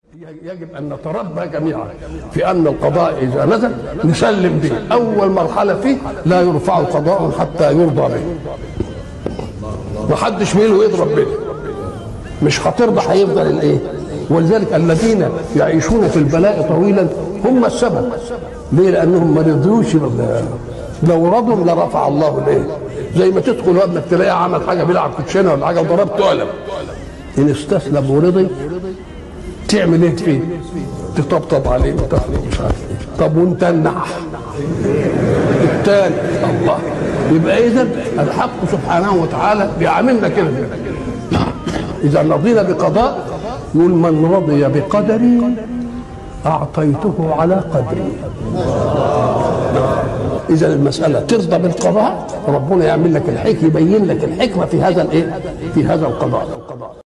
يجب ان نتربى جميعا في ان القضاء اذا نزل نسلم به اول مرحله فيه لا يرفع قضاء حتى يرضى به محدش ميله يضرب به مش هترضى هيفضل الايه ولذلك الذين يعيشون في البلاء طويلا هم السبب ليه لانهم ما رضيوش بال- لو رضوا لرفع الله الايه زي ما تدخل وابنك تلاقيه عمل حاجه بيلعب كوتشينه ولا حاجه وضربته قلم ان استسلم ورضي تعمل ايه فيه؟ تطبطب عليه وتاخده مش عارف ايه طب وانت النح الثاني الله يبقى اذا الحق سبحانه وتعالى بيعاملنا كده اذا رضينا بقضاء يقول من رضي بقدري اعطيته على قدري اذا المساله ترضى بالقضاء ربنا يعمل لك الحكمه يبين لك الحكمه في هذا الايه في هذا القضاء